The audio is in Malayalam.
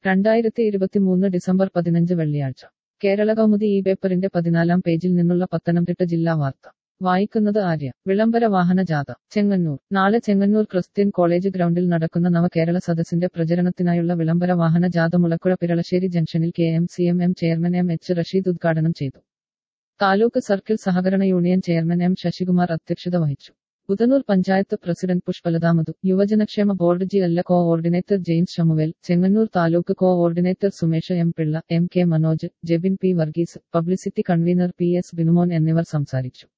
രണ്ടായിരത്തി ഇരുപത്തിമൂന്ന് ഡിസംബർ പതിനഞ്ച് വെള്ളിയാഴ്ച കേരള കൗമുദി ഈ പേപ്പറിന്റെ പതിനാലാം പേജിൽ നിന്നുള്ള പത്തനംതിട്ട ജില്ലാ വാർത്ത വായിക്കുന്നത് ആര്യ വിളംബര വാഹന ജാഥ ചെങ്ങന്നൂർ നാളെ ചെങ്ങന്നൂർ ക്രിസ്ത്യൻ കോളേജ് ഗ്രൗണ്ടിൽ നടക്കുന്ന നവകേരള സദസ്സിന്റെ പ്രചരണത്തിനായുള്ള വിളംബര വാഹന ജാഥ മുളക്കുഴ പിരളശ്ശേരി ജംഗ്ഷനിൽ K M C M M chairman M H Rasheed ഉദ്ഘാടനം ചെയ്തു താലൂക്ക് സർക്കിൾ സഹകരണ യൂണിയൻ ചെയർമാൻ എം ശശികുമാർ അധ്യക്ഷത വഹിച്ചു ബുധനൂർ പഞ്ചായത്ത് പ്രസിഡന്റ് പുഷ്പലതാമധു യുവജനക്ഷേമ ബോർഡ് ജി എല്ല coordinator James Samuel Chengannur taluk coordinator Sumesh M Pillai M K Manoj Jebin P Varghese publicity convener P S Binumon എന്നിവർ സംസാരിച്ചു